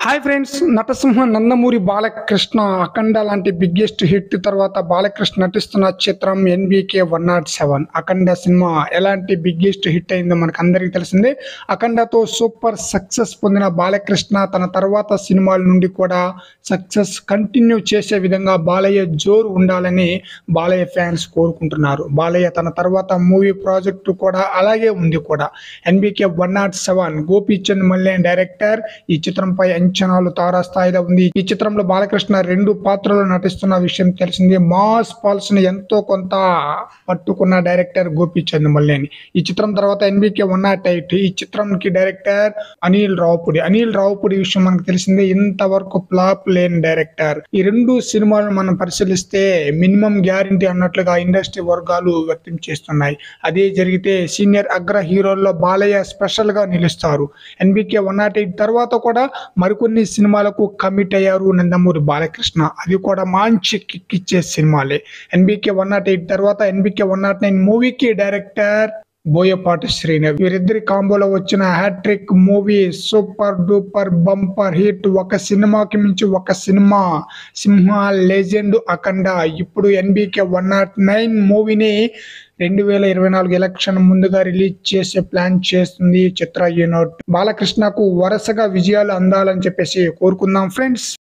hi friends Natasimha Nandamuri Balakrishna Akhanda లాంటి biggest hit తర్వాత బాలకృష్ణ నటిస్తున్న చిత్రం NBK one nought seven Akhanda సినిమా ఎలాంటి బిగ్గెస్ట్ హిట్ అయిందో మనకు అందరికీ తెలిసిందే అఖండతో సూపర్ సక్సెస్ పొందిన బాలకృష్ణ తన తర్వాత సినిమాల నుండి కూడా సక్సెస్ కంటిన్యూ చేసే విధంగా బాలయ్య జోరు ఉండాలని బాలయ్య ఫ్యాన్స్ కోరుకుంటున్నారు బాలయ్య తన తర్వాత మూవీ ప్రాజెక్టు కూడా అలాగే ఉంది కూడా NBK one nought seven Gopichand Malineni director ఈ చిత్రంపై అంచనాలు తారాస్థాయిలో ఉంది ఈ చిత్రంలో బాలకృష్ణ రెండు పాత్రలు నటిస్తున్న విషయం తెలిసింది మాస్ పాల్స్ ని ఎంతో కొంత పట్టుకున్న డైరెక్టర్ గోపీచంద్ మల్లేని ఈ చిత్రం తర్వాత ఎన్బికే వన్ నాట్ ఎయిట్ ఈ చిత్రంకి డైరెక్టర్ అనిల్ రావుపుడి అనిల్ రావుపుడి విషయం మనకు తెలిసిందే ఇంతవరకు ఫ్లాప్ లేని డైరెక్టర్ ఈ రెండు సినిమాలను మనం పరిశీలిస్తే మినిమం గ్యారంటీ అన్నట్లుగా ఇండస్ట్రీ వర్గాలు వ్యక్తం చేస్తున్నాయి అదే జరిగితే సీనియర్ అగ్ర హీరోల్లో బాలయ్య స్పెషల్ గా నిలుస్తారు ఎన్బికే వన్ నాట్ ఎయిట్ తర్వాత కూడా మరికొన్ని సినిమాలకు కమిట్ అయ్యారు నందమూరి బాలకృష్ణ అది కూడా మంచి కిక్ ఇచ్చే సినిమాలే ఎన్బికే వన్ నాట్ ఎయిట్ తర్వాత ఎన్బికే వన్ నాట్ నైన్ మూవీకి డైరెక్టర్ బోయపాటి శ్రీనవ్ వీరిద్దరి కాంబోలో వచ్చిన hat trick movie super duper bumper hit ఒక సినిమాకి మించి ఒక సినిమా సింహ లెజెండ్ అఖండ ఇప్పుడు ఎన్బికే వన్ నాట్ నైన్ మూవీని రెండు వేల ఇరవై నాలుగు ఎలక్షన్ ముందుగా రిలీజ్ చేసే ప్లాన్ చేస్తుంది ఈ చిత్ర యూనిట్ బాలకృష్ణకు వరుసగా విజయాలు అందాలని చెప్పేసి కోరుకుందాం ఫ్రెండ్స్